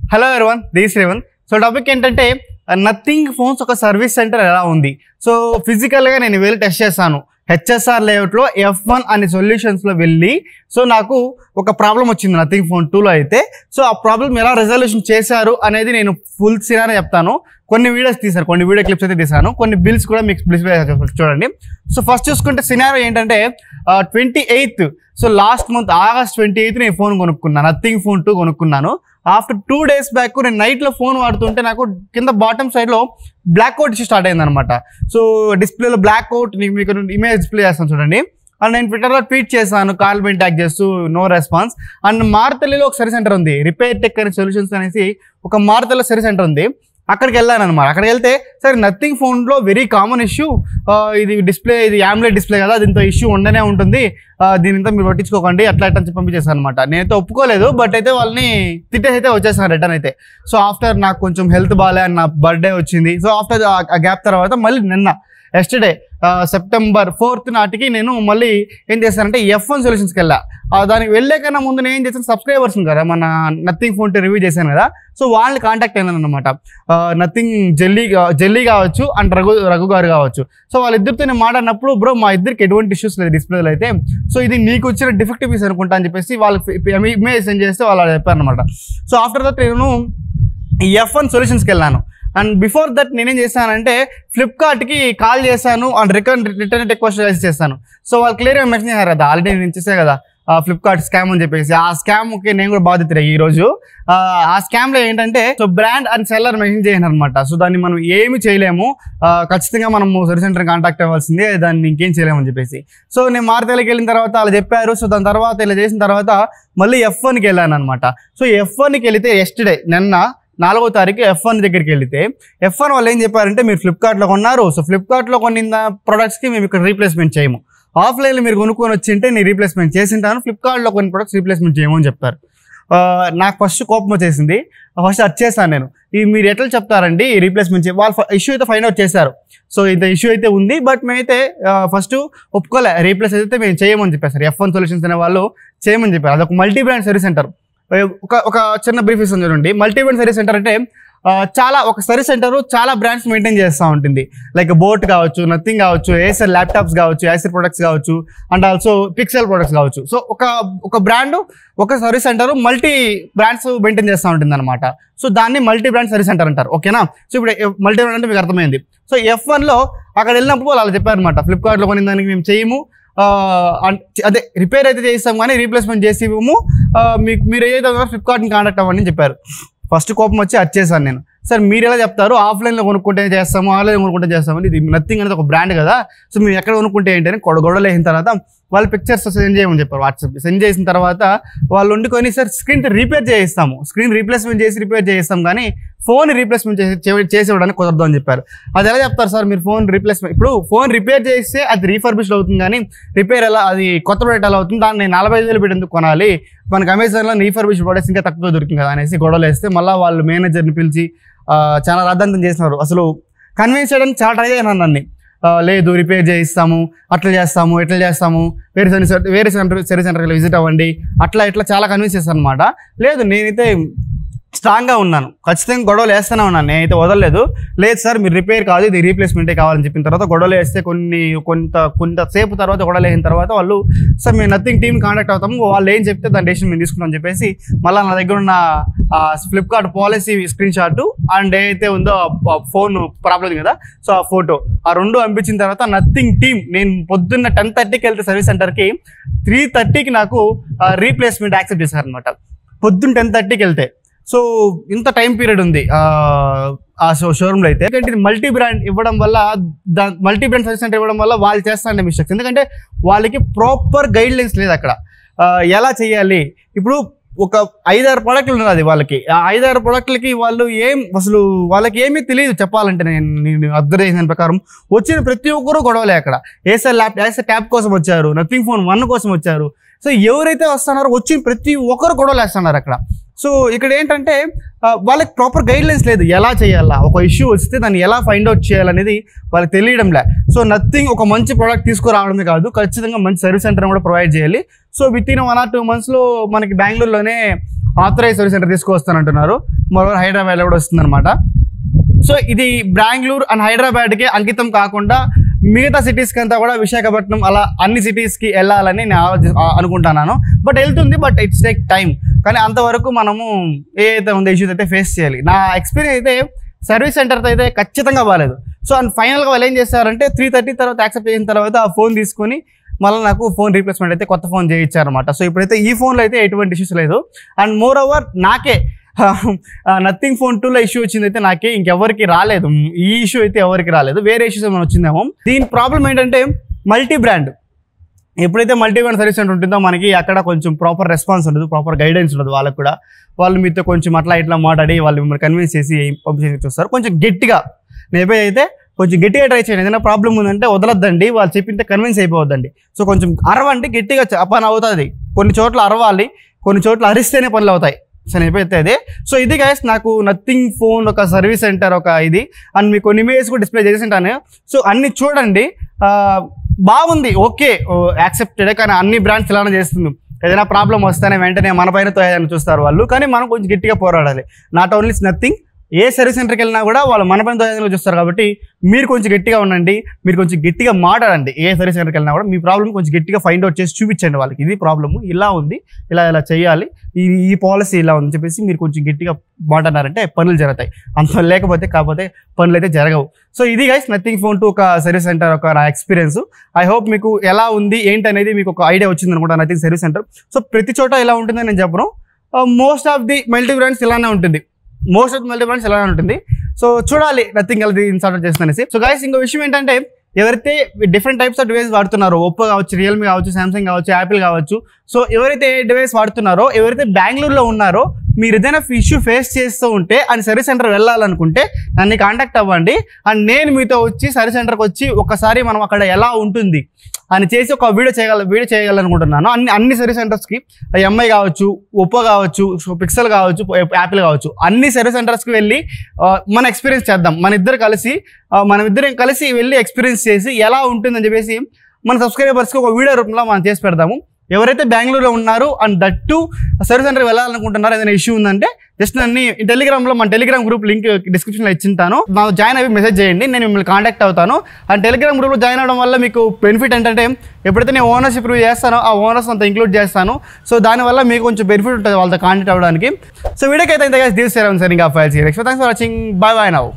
hello everyone this Revan so topic ఏంటంటే nothing phones ఒక service centre ఎలా ఉంది సో ఫిజికల్గా నేను వెళ్ళి టెస్ట్ చేస్తాను హెచ్ఎస్ఆర్ లేఅవుట్లో ఎఫ్ వన్ అనే సొల్యూషన్స్లో వెళ్ళి సో నాకు ఒక ప్రాబ్లం వచ్చింది నథింగ్ ఫోన్ టూలో అయితే సో ఆ ప్రాబ్లం ఎలా రెజల్యూషన్ చేశారు అనేది నేను ఫుల్ సినానే చెప్తాను కొన్ని వీడియోస్ తీశాను కొన్ని వీడియో క్లిప్స్ అయితే తీశాను కొన్ని బిల్స్ కూడా మీకు డిస్ప్లే చూడండి సో ఫస్ట్ చూసుకుంటే సినారో ఏంటంటే twenty eighth so last month August twenty eighth నేను ఫోన్ కొనుక్కున్నాను నథింగ్ ఫోన్ టూ కొనుక్కున్నాను ఆఫ్టర్ టూ డేస్ బ్యాక్ నేను నైట్లో ఫోన్ వాడుతుంటే నాకు కింద బాటమ్ సైడ్లో బ్లాక్ అవుట్ ఇష్యూ స్టార్ట్ అయింది అనమాట సో డిస్ప్లేలో బ్లాక్ అవుట్ మీకు ఇమేజ్ డిస్ప్లే చేస్తాను చూడండి అండ్ నేను ట్విట్టర్లో ట్వీట్ చేశాను కాల్ బెన్ ట్యాగ్ చేస్తూ నో రెస్పాన్స్ అండ్ మారుతల్లిలో ఒక సర్వీస్ సెంటర్ ఉంది రిపేర్ టెక్ అనే సొల్యూషన్స్ అనేసి ఒక మారుతల్లో సర్వీస్ సెంటర్ ఉంది అక్కడికి వెళ్ళాను అనమాట అక్కడికి వెళ్తే సరే నథింగ్ ఫోన్లో వెరీ కామన్ ఇష్యూ ఇది డిస్ప్లే ఇది యామ్లెట్ డిస్ప్లే కదా దీంతో ఇష్యూ ఉండనే ఉంటుంది ఆ, దీనితో మీరు పట్టించుకోకండి అట్లా ఇట్లా అని చెప్పి పంపించేసాను అనమాట నేనైతే ఒప్పుకోలేదు బట్ అయితే వాళ్ళని తిట్టేసి అయితే వచ్చేసాను రిటర్న్ అయితే సో ఆఫ్టర్ నాకు కొంచెం హెల్త్ బాగాలే నా బర్త్డే వచ్చింది సో ఆఫ్టర్ ఆ గ్యాప్ తర్వాత మళ్ళీ నిన్న ఎస్టర్డే సెప్టెంబర్ ఫోర్త్ నాటికి నేను మళ్ళీ ఏం చేశానంటే ఎఫ్ వన్ సొల్యూషన్స్కి వెళ్ళా ఆ, దానికి వెళ్ళే కన్నా ముందు నేను ఏం చేశాను సబ్స్క్రైబర్స్ కదా మన నథింగ్ ఫోన్ రివ్యూ చేశాను కదా సో వాళ్ళని కాంటాక్ట్ అయినాను అనమాట నథింగ్ జెల్లీ గా- జెల్లీ కావచ్చు అండ్ రఘు రఘు గారు కావచ్చు సో వాళ్ళిద్దరితో నేను మాట్లాడినప్పుడు బ్రో మా ఇద్దరికి ఎటువంటి ఇష్యూస్ లేదు డిస్ప్లేలో అయితే సో ఇది నీకు వచ్చిన డిఫెక్టివ్ పీస్ అనుకుంటా అని చెప్పేసి వాళ్ళకి ఇమేజ్ సెండ్ చేస్తే వాళ్ళు చెప్పారు అనమాట సో ఆఫ్టర్ దట్ నేను ఎఫ్ వన్ సొల్యూషన్స్కి వెళ్ళాను అండ్ బిఫోర్ దట్ నేనేం చేశానంటే ఫ్లిప్కార్ట్కి కాల్ చేశాను and return return request raise చేశాను సో వాళ్ళు క్లియర్గా మెన్షన్ చేశారు కదా ఆల్రెడీ నేను చేసే కదా ఫ్లిప్కార్ట్ స్కామ్ అని చెప్పేసి ఆ స్కామ్కి నేను కూడా బాధితుడే ఈ రోజు ఆ, ఆ స్కామ్లో ఏంటంటే so brand and seller mention చేయను అనమాట సో దాన్ని మనం ఏమి చేయలేము ఆ, ఖచ్చితంగా మనం సర్వీస్ సెంటర్ కాంటాక్ట్ అవ్వాల్సిందే దాన్ని ఇంకేం చేయలేమని చెప్పేసి సో నేను మారుతలకి వెళ్ళిన తర్వాత వాళ్ళు చెప్పారు సో దాని తర్వాత ఇలా చేసిన తర్వాత మళ్ళీ ఎఫ్ వన్కి వెళ్ళాను అనమాట సో ఎఫ్ వన్కి వెళితే ఎస్టర్డే నిన్న నాలుగో తారీఖు ఎఫ్ వన్ దగ్గరికి వెళితే ఎఫ్ వన్ వాళ్ళు ఏం చెప్పారంటే మీరు ఫ్లిప్కార్ట్లో కొన్నారు సో ఫ్లిప్కార్ట్లో కొన్న ప్రొడక్ట్స్కి మేము ఇక్కడ రీప్లేస్మెంట్ చేయము ఆఫ్లైన్లో మీరు కొనుక్కొని వచ్చింటే నేను రీప్లేస్మెంట్ చేసింటాను ఫ్లిప్కార్ట్లో కొన్ని ప్రొడక్ట్స్ రీప్లేస్మెంట్ చేయము అని చెప్పారు ఆ, నాకు ఫస్ట్ కోపం వచ్చేసింది ఫస్ట్ వచ్చేసాను నేను ఈ మీరు ఎట్లా చెప్తారండి రీప్లేస్మెంట్ చే వాళ్ళు ఇష్యూ అయితే ఫైండ్ అవుట్ చేశారు సో ఇంత ఇష్యూ అయితే ఉంది బట్ మేమైతే ఫస్ట్ ఒప్పుకోలే రీప్లేస్ అయితే మేము చేయమని చెప్పేసారు ఎఫ్ వన్ సొల్యూషన్స్ అనే వాళ్ళు చేయమని చెప్పారు అదొక మల్టీ బ్రాండ్ సర్వీస్ సెంటర్ ఒక ఒక చిన్న బ్రీఫ్ ఇస్తుంది చూడండి మల్టీ బ్రాండ్ సర్వీస్ సెంటర్ అంటే ఆ, చాలా ఒక సర్వీస్ సెంటర్ చాలా బ్రాండ్స్ మెయింటైన్ చేస్తూ ఉంటుంది లైక్ బోట్ కావచ్చు నథింగ్ కావచ్చు ఏసర్ ల్యాప్టాప్స్ కావచ్చు ఏసర్ ప్రొడక్ట్స్ కావచ్చు అండ్ ఆల్సో పిక్సెల్ ప్రొడక్ట్స్ కావచ్చు సో ఒక ఒక బ్రాండ్ ఒక service centre multi brands maintain చేస్తూ ఉంటుంది అనమాట సో దాన్ని మల్టీ బ్రాండ్ సర్వీస్ సెంటర్ అంటారు ఓకేనా సో ఇప్పుడు మల్టీ బ్రాండ్ అంటే మీకు అర్థమైంది సో ఎఫ్ వన్లో అక్కడ వెళ్ళినప్పుడు వాళ్ళు చెప్పారు అనమాట ఫ్లిప్కార్ట్లో కొన్ని దానికి మేము చేయము ఆ, అన్- అదే రిపేర్ అయితే చేస్తాం కానీ రీప్లేస్మెంట్ చేసి ఇవ్వము ఆ, మీకు మీరు ఏదైతే ఫ్లిప్కార్ట్ని కాంటాక్ట్ అవ్వండి అని చెప్పారు ఫస్ట్ కోపం వచ్చి వచ్చేసాను నేను సార్ మీరు ఎలా చెప్తారు ఆఫ్లైన్లో కొనుక్కుంటే చేస్తాము ఆన్లైన్ కొనుక్కుంటే చేస్తామని ఇది నథింగ్ అనేది ఒక బ్రాండ్ కదా సో మేము ఎక్కడ కొనుక్కుంటే ఏంటి అని గొడవ గొడవలు వేసిన తర్వాత వాళ్ళు పిక్చర్స్ సెండ్ చేయమని చెప్పారు వాట్సాప్ సెండ్ చేసిన తర్వాత వాళ్ళు వండుకొని సార్ స్క్రీన్ రిపేర్ చేయిస్తాము స్క్రీన్ రీప్లేస్మెంట్ చేసి రిపేర్ చేయిస్తాం కానీ ఫోన్ రీప్లేస్మెంట్ చేసి చే- చేసి ఇవ్వడానికి కుదరదు అని చెప్పారు అది ఎలా చెప్తారు సార్ మీరు ఫోన్ రీప్లేస్మెంట్ ఇప్పుడు ఫోన్ రిపేర్ చేస్తే అది రీఫర్బిష్డ్ అవుతుంది కానీ రిపేర్ ఎలా అది కొత్త ప్రోడక్ట్ ఎలా అవుతుంది దాన్ని నలభై ఐదు వేలు పెట్టి ఎందుకు కొనాలి మనకి అమెజాన్లో రీఫర్బిష్డ్ ప్రొడక్ట్స్ ఇంకా తక్కువ దొరికింది కదా అనేసి గొడవలు వేస్తే మళ్ళీ వాళ్ళు మేనేజర్ని పిలిచి ఆ, చాలా రద్దంతం చేసినారు అసలు కన్విన్స్ చేయడానికి చాలా ట్రై చేయను నన్ను ఆ, లేదు రిపేర్ చేయిస్తాము అట్లా చేస్తాము ఎట్లా చేస్తాము వేరే సెంటర్ వేరే సెంటర్ సర్వీస్ సెంటర్కి విజిట్ అవ్వండి అట్లా ఇట్లా చాలా కన్విన్స్ చేస్తాను అనమాట లేదు నేనైతే స్ట్రాంగ్గా ఉన్నాను ఖచ్చితంగా గొడవలు వేస్తూనే ఉన్నాను నేనైతే వదలలేదు లేదు సార్ మీరు రిపేర్ కాదు ఇది రీప్లేస్మెంటే కావాలని చెప్పిన తర్వాత గొడవలు వేస్తే కొన్ని కొంత కొంతసేపు తర్వాత గొడవలు వేసిన తర్వాత వాళ్ళు సార్ మేము నథింగ్ టీమ్ కాంటాక్ట్ అవుతాము వాళ్ళు ఏం చెప్తే దాని డెసిషన్ మేము తీసుకుంటాం అని చెప్పేసి మళ్ళీ నా దగ్గర ఉన్న Flipkart policy screenshot and ఏదైతే ఉందో ఫోన్ ప్రాబ్లం కదా సో ఆ ఫోటో ఆ రెండు పంపించిన తర్వాత నథింగ్ టీమ్ నేను పొద్దున్న టెన్ థర్టీకి వెళ్తే సర్వీస్ సెంటర్కి త్రీ థర్టీకి నాకు రీప్లేస్మెంట్ యాక్సెప్ట్ చేశారనమాట పొద్దున్న టెన్ థర్టీకి వెళ్తే సో ఇంత టైం పీరియడ్ ఉంది ఆ, ఆ షో షోరూమ్లో అయితే ఎందుకంటే ఇది మల్టీ బ్రాండ్ ఇవ్వడం వల్ల దా మల్టీ బ్రాండ్ సర్వీస్ సెంటర్ ఇవ్వడం వల్ల వాళ్ళు చేస్తారంటే మిస్టేక్స్ ఎందుకంటే వాళ్ళకి ప్రాపర్ గైడ్ లైన్స్ లేదు అక్కడ ఆ, ఎలా చేయాలి ఇప్పుడు ఒక ఐదారు ప్రోడక్ట్లు ఉన్నది వాళ్ళకి ఆ ఐదారు ప్రోడక్ట్లకి వాళ్ళు ఏం అసలు వాళ్ళకి ఏమీ తెలియదు చెప్పాలంటే నేను నేను అబ్జర్వ్ చేసిన ప్రకారం వచ్చిన ప్రతి ఒక్కరూ గొడవలే అక్కడ ఏసర్ ల్యాప్ ఏసర్ ట్యాబ్ కోసం వచ్చారు నథింగ్ ఫోన్ వన్ కోసం వచ్చారు సో ఎవరైతే వస్తున్నారో వచ్చిన ప్రతి ఒక్కరు గొడవలు వేస్తున్నారు అక్కడ సో ఇక్కడ ఏంటంటే ఆ, వాళ్ళకి ప్రాపర్ గైడ్ లైన్స్ లేదు ఎలా చేయాలా ఒక ఇష్యూ వస్తే దాన్ని ఎలా ఫైండ్ అవుట్ చేయాలనేది వాళ్ళకి తెలియడంలే సో నథింగ్ ఒక మంచి ప్రోడక్ట్ తీసుకురావడమే కాదు ఖచ్చితంగా మంచి సర్వీస్ సెంటర్ కూడా ప్రొవైడ్ చేయాలి so within one or two మంత్స్లో మనకి బెంగళూరులోనే ఆథరైజ్ సర్వీస్ సెంటర్ తీసుకొస్తానంటున్నారు మరో హైదరాబాద్లో కూడా వస్తుందన్నమాట సో ఇది బెంగళూరు అండ్ హైదరాబాద్కి అంకితం కాకుండా మిగతా సిటీస్కి అంతా కూడా విశాఖపట్నం అలా అన్ని సిటీస్కి వెళ్ళాలని నేను ఆలోచి ఆ- అనుకుంటున్నాను బట్ వెళ్తుంది బట్ ఇట్స్ టేక్ టైం కానీ అంతవరకు మనము ఏ అయితే ఉందో ఇష్యూస్ అయితే ఫేస్ చేయాలి నా ఎక్స్పీరియన్స్ అయితే సర్వీస్ సెంటర్తో అయితే ఖచ్చితంగా బాగాలేదు సో అండ్ ఫైనల్గా వాళ్ళు ఏం చేస్తారంటే త్రీ థర్టీ తర్వాత యాక్సెప్ట్ చేసిన తర్వాత ఆ ఫోన్ తీసుకొని మళ్ళీ నాకు ఫోన్ రీప్లేస్మెంట్ అయితే కొత్త ఫోన్ చేయించారనమాట సో ఇప్పుడైతే ఈ ఫోన్లో అయితే ఎటువంటి ఇష్యూస్ లేదు అండ్ మోర్ ఓవర్ నాకే నథింగ్ ఫోన్ టూలో ఇష్యూ వచ్చింది అయితే నాకే ఇంకెవరికి రాలేదు ఈ ఇష్యూ అయితే ఎవరికి రాలేదు వేరే ఇష్యూస్ ఏమైనా వచ్చిందేమో దీని ప్రాబ్లం ఏంటంటే మల్టీ బ్రాండ్ ఎప్పుడైతే మల్టీ బ్రాండ్ సర్వీస్ సెంటర్ ఉంటుందో మనకి అక్కడ కొంచెం ప్రాపర్ రెస్పాన్స్ ఉండదు ప్రాపర్ గైడెన్స్ ఉండదు వాళ్ళకు కూడా వాళ్ళు మీతో కొంచెం అట్లా ఇట్లా మాట్లాడి వాళ్ళు మిమ్మల్ని కన్విన్స్ చేసి పంపించేసి చూస్తారు కొంచెం గట్టిగా నేపే అయితే కొంచెం గట్టిగా ట్రై చేయండి ఏదైనా ప్రాబ్లం ఉందంటే వదలొద్దండి వాళ్ళు చెప్పింటే కన్విన్స్ అయిపోవద్దండి సో కొంచెం అరవండి గట్టిగా చ- పని అవుతుంది కొన్ని చోట్ల అరవాలి కొన్ని చోట్ల అరిస్తేనే పనులు అవుతాయి సో నేనైతే అదే సో ఇది గైస్ నాకు నథింగ్ ఫోన్ ఒక సర్వీస్ సెంటర్ ఒక ఇది అండ్ మీకు కొన్ని ఇమేజెస్ కూడా డిస్ప్లే చేసి ఉంటాను సో అన్ని చూడండి ఆ, బాగుంది ఓకే యాక్సెప్టెడ్ కానీ అన్ని బ్రాండ్స్ ఇలానే చేస్తుంది ఏదైనా ప్రాబ్లం వస్తేనే వెంటనే మన పైన తోయాలని చూస్తారు వాళ్ళు కానీ మనం కొంచెం గట్టిగా పోరాడాలి నాట్ ఓన్లీ నథింగ్ ఏ సర్వీస్ సెంటర్కి వెళ్ళినా కూడా వాళ్ళు మన పైన తోయాలని చూస్తారు కాబట్టి మీరు కొంచెం గట్టిగా ఉండండి మీరు కొంచెం గట్టిగా మాట్లాడండి ఏ సర్వీస్ సెంటర్కి వెళ్ళినా కూడా మీ ప్రాబ్లం కొంచెం గట్టిగా ఫైండ్ అవుట్ చేసి చూపించండి వాళ్ళకి ఇది ప్రాబ్లమ్ ఇలా ఉంది ఇలా ఇలా చేయాలి ఈ ఈ పాలసీ ఇలా ఉంది చెప్పేసి మీరు కొంచెం గట్టిగా మాట్లాడారంటే పనులు జరుగుతాయి అంత లేకపోతే కాకపోతే పనులు అయితే జరగవు సో ఇది గైస్ నథింగ్ ఫోన్ టు ఒక సర్వీస్ సెంటర్ ఒక నా ఎక్స్పీరియన్స్ ఐ హోప్ మీకు ఎలా ఉంది ఏంటి అనేది మీకు ఒక ఐడియా వచ్చింది అనుకుంటా నథింగ్ సర్వీస్ సెంటర్ సో ప్రతి చోట ఎలా ఉంటుందని నేను చెప్పను most of the multi brands ఇలానే ఉంటుంది most of the multi brands ఇలానే ఉంటుంది సో చూడాలి నథింగ్ అది ఇన్స్టాల్ చేస్తుందనేసి సో గైస్ ఇంకో విషయం ఏంటంటే ఎవరైతే డిఫరెంట్ టైప్స్ ఆఫ్ డివైస్ వాడుతున్నారో ఒప్పో కావచ్చు రియల్మీ కావచ్చు సామ్సంగ్ కావచ్చు యాపిల్ కావచ్చు సో ఎవరైతే ఏ డివైస్ వాడుతున్నారో ఎవరైతే బెంగళూరులో ఉన్నారో మీరు ఏదైనా ఇష్యూ ఫేస్ చేస్తూ ఉంటే అండ్ సర్వీస్ సెంటర్ వెళ్ళాలనుకుంటే నన్ను కాంటాక్ట్ అవ్వండి అండ్ నేను మీతో వచ్చి సర్వీస్ సెంటర్కి వచ్చి ఒకసారి మనం అక్కడ ఎలా ఉంటుంది అని చేసి ఒక వీడియో చేయగల వీడియో చేయాలనుకుంటున్నాను అన్ని అన్ని సర్వీస్ సెంటర్స్కి ఎంఐ కావచ్చు ఒప్పో కావచ్చు పిక్సెల్ కావచ్చు యాపిల్ కావచ్చు అన్ని సర్వీస్ సెంటర్స్కి వెళ్ళి ఆ, మన ఎక్స్పీరియన్స్ చేద్దాం మన ఇద్దరు కలిసి ఆ, మనం ఇద్దరం కలిసి వెళ్ళి ఎక్స్పీరియన్స్ చేసి ఎలా ఉంటుందని చెప్పేసి మన సబ్స్క్రైబర్స్కి ఒక వీడియో రూపంలో మనం చేసి పెడదాము ఎవరైతే బెంగళూరులో ఉన్నారు అండ్ దట్టు సర్వీస్ సెంటర్కి వెళ్ళాలనుకుంటున్నారో ఏదైనా ఇష్యూ ఉందంటే జస్ట్ నన్ను టెలిగ్రామ్లో మన టెలిగ్రామ్ గ్రూప్ లింక్ డిస్క్రిప్షన్లో ఇచ్చింటాను నా జాయిన్ అయ్యి మెసేజ్ చేయండి నేను మిమ్మల్ని కాంటాక్ట్ అవుతాను అండ్ టెలిగ్రామ్ గ్రూప్లో జాయిన్ అవడం వల్ల మీకు బెనిఫిట్ ఏంటంటే ఎప్పుడైతే నేను ఓనర్షిప్ రివ్యూ చేస్తానో ఆ ఓనర్స్ అంతా ఇంక్లూడ్ చేస్తాను సో దానివల్ల మీకు కొంచెం బెనిఫిట్ ఉంటుంది వాళ్ళతో కాంటాక్ట్ అవ్వడానికి సో వీడియోకి అయితే ఇంత దిస్ సార్ ఇంకా ఫైల్స్ thanks for watching bye bye now